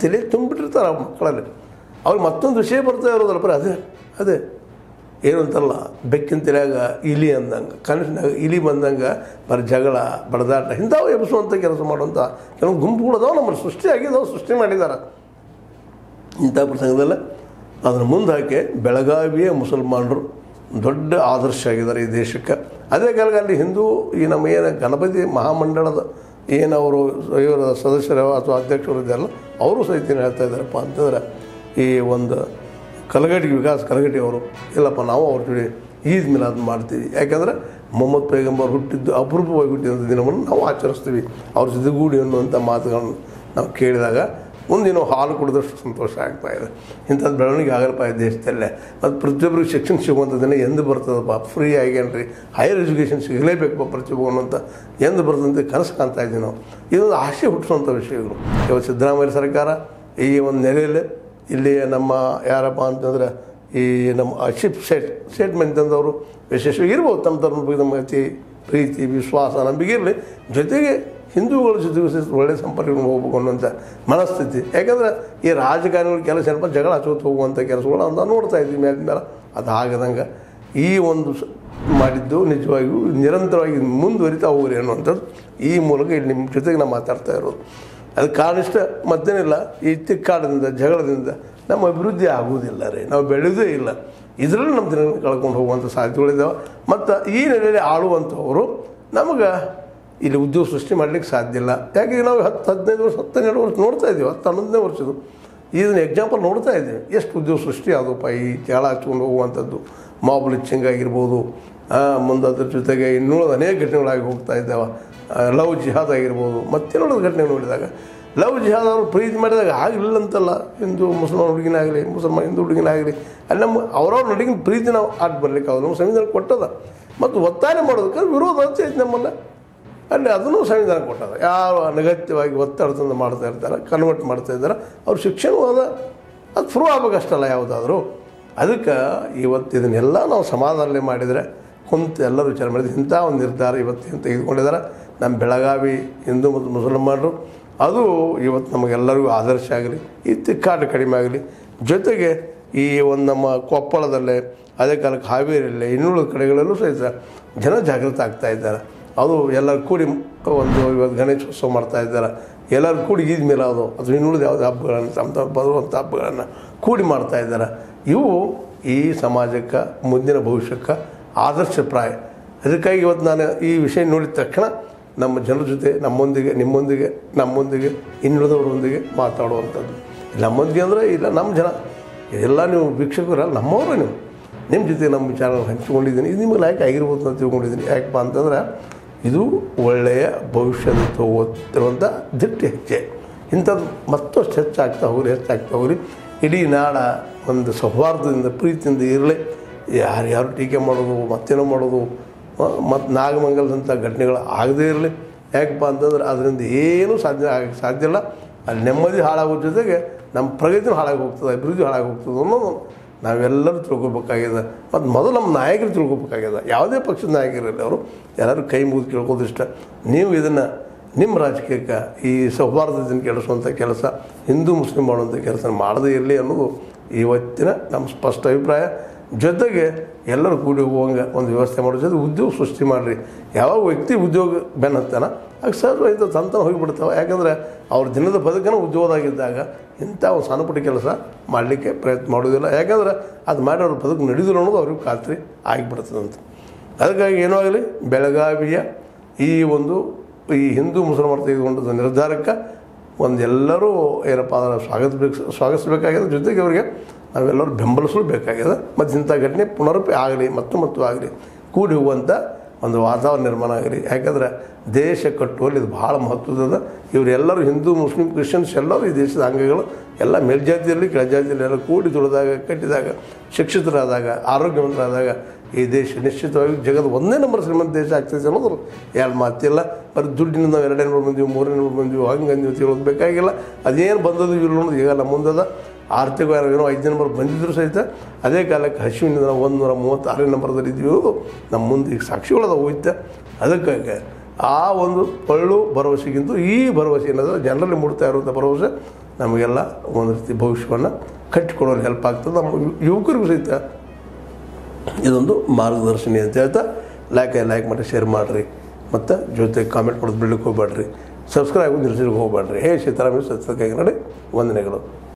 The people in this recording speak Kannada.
ತಲೆ ತುಂಬಿಟ್ಟಿರ್ತಾರೆ ಆ ಮಕ್ಕಳಲ್ಲಿ ಅವ್ರಿಗೆ ಮತ್ತೊಂದು ವಿಷಯ ಬರ್ತಾ ಇರೋದಲ್ಲ ಬರೀ ಅದೇ ಅದೇ ಏನು ಅಂತಲ್ಲ ಬೆಕ್ಕಿನ ತಲೆಯಾಗ ಇಲಿ ಅಂದಂಗೆ ಕನಸಿನಾಗ ಇಲಿ ಬಂದಂಗೆ ಬರೀ ಜಗಳ ಬಡದಾಟ ಇಂಥವು ಎಬ್ಬಿಸುವಂಥ ಕೆಲಸ ಮಾಡುವಂಥ ಕೆಲವು ಗುಂಪುಗಳದಾವ ನಮ್ಮಲ್ಲಿ ಸೃಷ್ಟಿ ಆಗಿದಾವೆ ಸೃಷ್ಟಿ ಮಾಡಿದ್ದಾರೆ ಇಂಥ ಪ್ರಸಂಗದಲ್ಲ ಅದನ್ನು ಮುಂದೆ ಹಾಕಿ ಬೆಳಗಾವಿಯ ಮುಸಲ್ಮಾನರು ದೊಡ್ಡ ಆದರ್ಶ ಆಗಿದ್ದಾರೆ ಈ ದೇಶಕ್ಕೆ ಅದೇ ಕಾಲಕ್ಕೆ ಅಲ್ಲಿ ಹಿಂದೂ ಈ ನಮ್ಮ ಏನು ಗಣಪತಿ ಮಹಾಮಂಡಳದ ಏನು ಅವರು ಇವರ ಸದಸ್ಯರು ಅಥವಾ ಅಧ್ಯಕ್ಷರು ಇದ್ದಾರಲ್ಲ ಅವರು ಸಹಿತ ಏನು ಹೇಳ್ತಾ ಇದ್ದಾರಪ್ಪ ಅಂತಂದ್ರೆ ಈ ಒಂದು ಕಲಗಟ್ಟಿ ವಿಕಾಸ್ ಕಲಗಟ್ಟಿ ಅವರು ಇಲ್ಲಪ್ಪ ನಾವು ಅವ್ರ ಜೊತೆ ಈದ್ ಮಿಲಾದ್ ಮಾಡ್ತೀವಿ ಯಾಕಂದ್ರೆ ಮೊಹಮ್ಮದ್ ಪೈಗಂಬರ್ ಹುಟ್ಟಿದ್ದು ಅಪರೂಪವಾಗಿ ಹುಟ್ಟಿದಂಥ ದಿನವನ್ನು ನಾವು ಆಚರಿಸ್ತೀವಿ ಅವ್ರ ಜೊತೆಗೂಡಿ ಅನ್ನುವಂಥ ಮಾತುಗಳನ್ನು ನಾವು ಕೇಳಿದಾಗ ಮುಂದಿನ ಹಾಲು ಕುಡಿದಷ್ಟು ಸಂತೋಷ ಆಗ್ತಾ ಇದೆ ಇಂಥದ್ದು ಬೆಳವಣಿಗೆ ಆಗಲ್ಪ ಈ ದೇಶದಲ್ಲೇ ಮತ್ತು ಪ್ರತಿಯೊಬ್ಬರಿಗೆ ಶಿಕ್ಷಣ ಸಿಗುವಂಥ ದಿನ ಎಂದು ಬರ್ತದಪ್ಪ ಫ್ರೀ ಆಗೇನ್ರಿ ಹೈಯರ್ ಎಜುಕೇಷನ್ ಸಿಗಲೇಬೇಕಪ್ಪ ಪ್ರತಿಯೊಬ್ಬ ಅನ್ನುವಂಥ ಎಂದು ಬರ್ತದಂತೆ ಕನಸು ಕಾಣ್ತಾ ಇದ್ದೀವಿ ನಾವು ಇದೊಂದು ಆಸೆ ಹುಟ್ಟಿಸುವಂಥ ವಿಷಯಗಳು ಇವತ್ತು ಸಿದ್ದರಾಮಯ್ಯ ಸರ್ಕಾರ ಈ ಒಂದು ನೆಲೆಯಲ್ಲಿ ಇಲ್ಲಿ ನಮ್ಮ ಯಾರಪ್ಪ ಅಂತಂದ್ರೆ ಈ ನಮ್ಮ ಶಿಪ್ ಸೆಟ್ ಸ್ಟೇಟ್ಮೆಂಟ್ ತಂದವರು ವಿಶೇಷವಾಗಿ ಇರ್ಬೋದು ತಮ್ಮ ಧರ್ಮದ ಬಗ್ಗೆ ನಮ್ಮ ಅತಿ ಪ್ರೀತಿ ವಿಶ್ವಾಸ ನಂಬಿಕೆ ಇರಲಿ ಜೊತೆಗೆ ಹಿಂದೂಗಳ ಜೊತೆಗೂ ಸಹಿತ ಒಳ್ಳೆಯ ಸಂಪರ್ಕಗಳು ಹೋಗ್ಬೇಕು ಅನ್ನೋಂಥ ಮನಸ್ಥಿತಿ ಯಾಕಂದ್ರೆ ಈ ರಾಜಕಾರಣಿಗಳ ಕೆಲಸ ಏನಪ್ಪ ಜಗಳ ಹಚ್ಚೋತ್ ಹೋಗುವಂಥ ಕೆಲಸಗಳು ಅಂತ ನೋಡ್ತಾ ಇದ್ವಿ ಮೇಲಿನ ಮೇಲೆ ಅದು ಆಗದಂಗೆ ಈ ಒಂದು ಸ- ಮಾಡಿದ್ದು ನಿಜವಾಗಿಯೂ ನಿರಂತರವಾಗಿ ಮುಂದುವರಿತಾ ಹೋಗ್ರಿ ಅನ್ನುವಂಥದ್ದು ಈ ಮೂಲಕ ಇಲ್ಲಿ ನಿಮ್ಮ ಜೊತೆಗೆ ನಾವು ಮಾತಾಡ್ತಾ ಇರೋದು ಅದಕ್ಕೆ ಕಾರಣ ಇಷ್ಟ ಮತ್ತೇನಿಲ್ಲ ಈ ತಿಕ್ಕಾಡದಿಂದ ಜಗಳದಿಂದ ನಮ್ಮ ಅಭಿವೃದ್ಧಿ ಆಗುವುದಿಲ್ಲ ರೀ ನಾವು ಬೆಳೆಯೋದೇ ಇಲ್ಲ ಇದರಲ್ಲಿ ನಮ್ಮ ದಿನ ಕಳ್ಕೊಂಡು ಹೋಗುವಂಥ ಸಾಧ್ಯತೆಗಳಿದ್ದಾವೆ ಮತ್ತು ಈ ನೆಲೆಯಲ್ಲಿ ಆಳುವಂಥವರು ನಮಗೆ ಇಲ್ಲಿ ಉದ್ಯೋಗ ಸೃಷ್ಟಿ ಮಾಡಲಿಕ್ಕೆ ಸಾಧ್ಯ ಇಲ್ಲ ಯಾಕೆ ನಾವು ಹತ್ತು ಹದಿನೈದು ವರ್ಷ ಹತ್ತೆರಡು ವರ್ಷ ನೋಡ್ತಾ ಇದ್ದೀವಿ ಹತ್ತು ಹನ್ನೊಂದನೇ ವರ್ಷದ್ದು ಇದನ್ನ ಎಕ್ಸಾಂಪಲ್ ನೋಡ್ತಾ ಇದ್ದೀವಿ ಎಷ್ಟು ಉದ್ಯೋಗ ಸೃಷ್ಟಿ ಆದಪ್ಪ ಈ ಜಗಳ ಹಚ್ಕೊಂಡು ಹೋಗುವಂಥದ್ದು ಮಾಬ್ ಲಿಚ್ಚಿಂಗ್ ಆಗಿರ್ಬೋದು ಮುಂದೆ ಅದ್ರ ಜೊತೆಗೆ ಇನ್ನೂ ಅನೇಕ ಘಟನೆಗಳಾಗಿ ಹೋಗ್ತಾ ಇದ್ದಾವೆ ಲವ್ ಜಿಹಾದ್ ಆಗಿರ್ಬೋದು ಮತ್ತೇನೋ ಘಟನೆ ನೋಡಿದಾಗ ಲವ್ ಜಿಹಾದ್ ಅವರು ಪ್ರೀತಿ ಮಾಡಿದಾಗ ಆಗಿಲ್ಲ ಅಂತಲ್ಲ ಹಿಂದೂ ಮುಸಲ್ಮಾನ್ ಹುಡುಗಿನಾಗಲಿ ಮುಸಲ್ಮಾನ್ ಹಿಂದೂ ಹುಡುಗಿನಾಗಲಿ ಅಲ್ಲಿ ನಮ್ಮ ಅವ್ರವ್ರ ನಡುಗಿನ ಪ್ರೀತಿ ನಾವು ಆಟ ಬರ್ಲಿಕ್ಕೆ ಅವ್ರು ನಮ್ಮ ಸಂವಿಧಾನ ಕೊಟ್ಟದ ಮತ್ತು ಒತ್ತಾಯ ಮಾಡೋದಕ್ಕೆ ವಿರೋಧ ಐತೆ ನಮ್ಮಲ್ಲ ಅಲ್ಲಿ ಅದನ್ನು ಸಂವಿಧಾನ ಕೊಟ್ಟದ ಯಾವ ಅನಗತ್ಯವಾಗಿ ಒತ್ತಡದಿಂದ ಮಾಡ್ತಾ ಇರ್ತಾರೆ ಕನ್ವರ್ಟ್ ಮಾಡ್ತಾ ಇದ್ದಾರೆ ಅವ್ರ ಶಿಕ್ಷಣ ಅದ ಅದು ಪ್ರೂವ್ ಆಗ್ಬೇಕಷ್ಟಲ್ಲ ಯಾವುದಾದ್ರೂ ಅದಕ್ಕೆ ಇವತ್ತು ಇದನ್ನೆಲ್ಲ ನಾವು ಸಮಾಧಾನಲೆ ಮಾಡಿದರೆ ಕುಂತು ಎಲ್ಲರೂ ವಿಚಾರ ಮಾಡಿದ್ರೆ ಇಂಥ ಒಂದು ನಿರ್ಧಾರ ಇವತ್ತು ತೆಗೆದುಕೊಂಡಿದ್ದಾರೆ ನಮ್ಮ ಬೆಳಗಾವಿ ಹಿಂದೂ ಮತ್ತು ಮುಸಲ್ಮಾನರು ಅದು ಇವತ್ತು ನಮಗೆಲ್ಲರಿಗೂ ಆದರ್ಶ ಆಗಲಿ ಈ ತಿಕ್ಕಾಟ ಕಡಿಮೆ ಆಗಲಿ ಜೊತೆಗೆ ಈ ಒಂದು ನಮ್ಮ ಕೊಪ್ಪಳದಲ್ಲೇ ಅದೇ ಕಾಲಕ್ಕೆ ಹಾವೇರಿಯಲ್ಲೇ ಇನ್ನುಳಿದ ಕಡೆಗಳಲ್ಲೂ ಸಹಿತ ಜನ ಜಾಗೃತ ಆಗ್ತಾ ಇದ್ದಾರೆ ಅದು ಎಲ್ಲರೂ ಕೂಡಿ ಒಂದು ಇವತ್ತು ಗಣೇಶೋತ್ಸವ ಮಾಡ್ತಾ ಇದ್ದಾರೆ ಎಲ್ಲರೂ ಕೂಡಿ ಈದ್ ಮೇಲೆ ಅದು ಅಥವಾ ಇನ್ನುಳಿದ ಯಾವುದೇ ಹಬ್ಬಗಳನ್ನು ತಮ್ಮ ತಮ್ಮ ಬರುವಂಥ ಹಬ್ಬಗಳನ್ನು ಕೂಡಿ ಮಾಡ್ತಾ ಇದ್ದಾರೆ ಇವು ಈ ಸಮಾಜಕ್ಕೆ ಮುಂದಿನ ಭವಿಷ್ಯಕ್ಕೆ ಆದರ್ಶಪ್ರಾಯ ಅದಕ್ಕಾಗಿ ಇವತ್ತು ನಾನು ಈ ವಿಷಯ ನೋಡಿದ ತಕ್ಷಣ ನಮ್ಮ ಜನರ ಜೊತೆ ನಮ್ಮೊಂದಿಗೆ ನಿಮ್ಮೊಂದಿಗೆ ನಮ್ಮೊಂದಿಗೆ ಇನ್ನುಳಿದವರೊಂದಿಗೆ ಮಾತಾಡುವಂಥದ್ದು ನಮ್ಮೊಂದಿಗೆ ಅಂದರೆ ಇಲ್ಲ ನಮ್ಮ ಜನ ಎಲ್ಲ ನೀವು ವೀಕ್ಷಕರಲ್ಲ ನಮ್ಮವರೇ ನೀವು ನಿಮ್ಮ ಜೊತೆ ನಮ್ಮ ವಿಚಾರ ಹಂಚಿಕೊಂಡಿದ್ದೀನಿ ಇದು ನಿಮಗೆ ಲೈಕ್ ಆಗಿರ್ಬೋದು ಅಂತ ತಿಳ್ಕೊಂಡಿದ್ದೀನಿ ಯಾಕಪ್ಪ ಅಂತಂದ್ರೆ ಇದು ಒಳ್ಳೆಯ ಭವಿಷ್ಯದ ಓದ್ತಿರುವಂಥ ದಿಟ್ಟ ಹೆಜ್ಜೆ ಇಂಥದ್ದು ಮತ್ತಷ್ಟು ಹೆಚ್ಚಾಗ್ತಾ ಹೋಗ್ರಿ ಹೆಚ್ಚಾಗ್ತಾ ಹೋಗ್ರಿ ಇಡೀ ನಾಡ ಒಂದು ಸೌಹಾರ್ದದಿಂದ ಪ್ರೀತಿಯಿಂದ ಇರಲಿ ಯಾರ್ಯಾರು ಟೀಕೆ ಮಾಡೋದು ಮತ್ತೇನೋ ಮಾಡೋದು ಮತ್ತು ನಾಗಮಂಗಲದಂಥ ಘಟನೆಗಳು ಆಗದೇ ಇರಲಿ ಯಾಕಪ್ಪ ಅಂತಂದ್ರೆ ಅದರಿಂದ ಏನೂ ಸಾಧ್ಯ ಆಗಕ್ಕೆ ಸಾಧ್ಯ ಇಲ್ಲ ಅಲ್ಲಿ ನೆಮ್ಮದಿ ಹಾಳಾಗೋ ಜೊತೆಗೆ ನಮ್ಮ ಪ್ರಗತಿನೂ ಹಾಳಾಗಿ ಹೋಗ್ತದೆ ಅಭಿವೃದ್ಧಿ ಹಾಳಾಗಿ ಹೋಗ್ತದೆ ಅನ್ನೋದು ನಾವೆಲ್ಲರೂ ತಿಳ್ಕೊಬೇಕಾಗಿದೆ ಮತ್ತು ಮೊದಲು ನಮ್ಮ ನಾಯಕರು ತಿಳ್ಕೊಬೇಕಾಗಿದೆ ಯಾವುದೇ ಪಕ್ಷದ ನಾಯಕರಿರಲಿ ಅವರು ಎಲ್ಲರೂ ಕೈ ಮುಗಿದು ಕೇಳ್ಕೋದು ಇಷ್ಟ ನೀವು ಇದನ್ನು ನಿಮ್ಮ ರಾಜಕೀಯಕ್ಕೆ ಈ ಸೌಹಾರ್ದದಿಂದ ಕೆಡಿಸುವಂಥ ಕೆಲಸ ಹಿಂದೂ ಮುಸ್ಲಿಂ ಮಾಡುವಂಥ ಕೆಲಸ ಮಾಡದೇ ಇರಲಿ ಅನ್ನೋದು ಇವತ್ತಿನ ನಮ್ಮ ಸ್ಪಷ್ಟ ಅಭಿಪ್ರಾಯ ಜೊತೆಗೆ ಎಲ್ಲರೂ ಕೂಡಿ ಹೋಗುವಂಗೆ ಒಂದು ವ್ಯವಸ್ಥೆ ಮಾಡೋ ಜೊತೆ ಉದ್ಯೋಗ ಸೃಷ್ಟಿ ಮಾಡಿರಿ ಯಾವಾಗ ವ್ಯಕ್ತಿ ಉದ್ಯೋಗ ಬೆನ್ನ ಹತ್ತಾನ ಆಗ ಸಹಜವಾಗಿ ತಂತನ ಹೋಗಿಬಿಡ್ತಾವೆ ಯಾಕಂದರೆ ಅವ್ರ ದಿನದ ಬದುಕನ್ನು ಉದ್ಯೋಗದಾಗಿದ್ದಾಗ ಇಂಥ ಒಂದು ಸಣ್ಣ ಪುಟ್ಟ ಕೆಲಸ ಮಾಡಲಿಕ್ಕೆ ಪ್ರಯತ್ನ ಮಾಡೋದಿಲ್ಲ ಯಾಕಂದ್ರೆ ಅದು ಮಾಡಿ ಅವ್ರ ಬದುಕು ನಡೆದಿಲ್ಲ ಅನ್ನೋದು ಅವ್ರಿಗೆ ಖಾತ್ರಿ ಆಗಿಬಿಡ್ತದಂತ ಅದಕ್ಕಾಗಿ ಏನೋ ಆಗಲಿ ಬೆಳಗಾವಿಯ ಈ ಒಂದು ಈ ಹಿಂದೂ ಮುಸಲ್ಮಾನ ತೆಗೆದುಕೊಂಡದ ನಿರ್ಧಾರಕ್ಕೆ ಒಂದೆಲ್ಲರೂ ಏನಪ್ಪ ಅಂದ್ರೆ ಸ್ವಾಗತಿಸ್ಬೇಕು ಸ್ವಾಗತಿಸಬೇಕಾಗಿದೆ ಜೊತೆಗೆ ಅವರಿಗೆ ನಾವೆಲ್ಲರೂ ಬೆಂಬಲಿಸಲು ಬೇಕಾಗಿದೆ ಮತ್ತು ಇಂಥ ಘಟನೆ ಪುನರಪಿ ಆಗಲಿ ಮತ್ತು ಮತ್ತು ಆಗಲಿ ಕೂಡಿ ಹೋಗುವಂಥ ಒಂದು ವಾತಾವರಣ ನಿರ್ಮಾಣ ಆಗಲಿ ಯಾಕಂದ್ರೆ ದೇಶ ಕಟ್ಟುವಲ್ಲಿ ಇದು ಭಾಳ ಮಹತ್ವದ ಇವರೆಲ್ಲರೂ ಹಿಂದೂ ಮುಸ್ಲಿಂ ಕ್ರಿಶ್ಚಿಯನ್ಸ್ ಎಲ್ಲರೂ ಈ ದೇಶದ ಅಂಗಗಳು ಎಲ್ಲ ಮೇಲ್ಜಾತಿಯಲ್ಲಿ ಕೆಳಜಾತಿಯಲ್ಲಿ ಎಲ್ಲ ಕೂಡಿ ದುಡಿದಾಗ ಕಟ್ಟಿದಾಗ ಶಿಕ್ಷಿತರಾದಾಗ ಆರೋಗ್ಯವಂತರಾದಾಗ ಈ ದೇಶ ನಿಶ್ಚಿತವಾಗಿ ಜಗದ ಒಂದೇ ನಂಬರ್ ಶ್ರೀಮಂತ ದೇಶ ಆಗ್ತೈತೆ ಅನ್ನೋದು ಎರಡು ಮಾತಿಲ್ಲ ಬರೀ ದುಡ್ಡಿನಿಂದ ನಾವು ಎರಡನೇ ನಂಬರ್ ಬಂದೀವಿ ಮೂರನೇ ನಂಬರ್ ಬಂದೀವಿ ಹಂಗೆ ಅಂದೀವಿ ತಿಳೋದು ಬೇಕಾಗಿಲ್ಲ ಅದೇನು ಬಂದದ್ದು ಇಲ್ಲ ಅನ್ನೋದು ಈಗ ನಮ್ಮ ಮುಂದದ ಆರ್ಥಿಕವಾಗಿ ಏನೋ ಐದು ನಂಬರ್ ಬಂದಿದ್ರು ಸಹಿತ ಅದೇ ಕಾಲಕ್ಕೆ ಹಸಿವಿನಿಂದ ನಾವು ಒಂದು ನೂರ ಮೂವತ್ತಾರನೇ ನಂಬರ್ದಲ್ಲಿ ಇದ್ವಿ ಅನ್ನೋದು ನಮ್ಮ ಮುಂದೆ ಈಗ ಸಾಕ್ಷಿಗಳದ ಹೋಯ್ತೆ ಅದಕ್ಕಾಗಿ ಆ ಒಂದು ಪಳ್ಳು ಭರವಸೆಗಿಂತ ಈ ಭರವಸೆ ಏನಾದ್ರೆ ಜನರಲ್ಲಿ ಮೂಡ್ತಾ ಇರುವಂಥ ಭರವಸೆ ನಮಗೆಲ್ಲ ಒಂದು ರೀತಿ ಭವಿಷ್ಯವನ್ನು ಕಟ್ಟಿಕೊಡೋರು ಹೆಲ್ಪ್ ಆಗ್ತದೆ ನಮ್ಮ ಯು- ಯುವಕರಿಗೂ ಸಹಿತ ಇದೊಂದು ಮಾರ್ಗದರ್ಶನಿ ಅಂತ ಹೇಳ್ತಾ ಲೈಕ್ ಲೈಕ್ ಮಾಡಿ ಶೇರ್ ಮಾಡಿರಿ ಮತ್ತು ಜೊತೆ ಕಾಮೆಂಟ್ ಮಾಡೋದು ಬಿಡ್ಲಿಕ್ಕೆ ಹೋಗ್ಬೇಡ್ರಿ ಸಬ್ಸ್ಕ್ರೈಬ್ ನಿಲ್ಸಿಗೆ ಹೋಗ್ಬೇಡ್ರಿ ಹೇ ಸೀತಾರಾಮ ಸತ್ಸಕ್ಕಾಗಿ ನೋಡಿ ವಂದನೆಗಳು